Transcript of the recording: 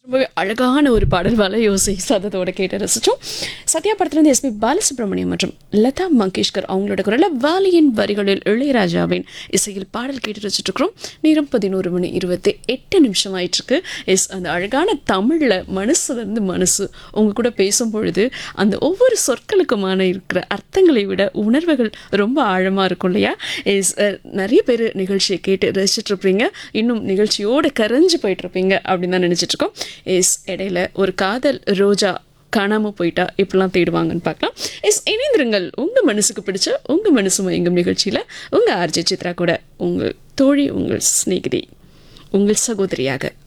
ரொம்பவே அழகான ஒரு பாடல் வலையோசை சதத்தோட கேட்டு ரசிச்சோம் சத்யா படத்துலேருந்து எஸ்பி பாலசுப்ரமணியம் மற்றும் லதா மங்கேஷ்கர் அவங்களோட குரலில் வாலியின் வரிகளில் இளையராஜாவின் இசையில் பாடல் கேட்டு ரசிச்சுட்டு இருக்கிறோம் நேரம் பதினோரு மணி இருபத்தி எட்டு நிமிஷம் ஆயிட்டிருக்கு எஸ் அந்த அழகான தமிழில் மனசுலேருந்து மனசு உங்க கூட பேசும் பொழுது அந்த ஒவ்வொரு சொற்களுக்குமான இருக்கிற அர்த்தங்களை விட உணர்வுகள் ரொம்ப ஆழமாக இருக்கும் இல்லையா எஸ் நிறைய பேர் நிகழ்ச்சியை கேட்டு ரசிச்சுட்டு இருப்பீங்க இன்னும் நிகழ்ச்சியோடு கரைஞ்சு போயிட்டு இருப்பீங்க அப்படின்னு தான் நினச்சிட்டு இருக்கோம் எஸ் இடையில ஒரு காதல் ரோஜா காணாமல் போயிட்டா இப்படிலாம் தேடுவாங்கன்னு பார்க்கலாம் எஸ் இணைந்திருங்கள் உங்கள் மனசுக்கு பிடிச்ச உங்கள் மனசு மயங்கும் நிகழ்ச்சியில் உங்கள் ஆர்ஜி சித்ரா கூட உங்கள் தோழி உங்கள் சிநேகிதி உங்கள் சகோதரியாக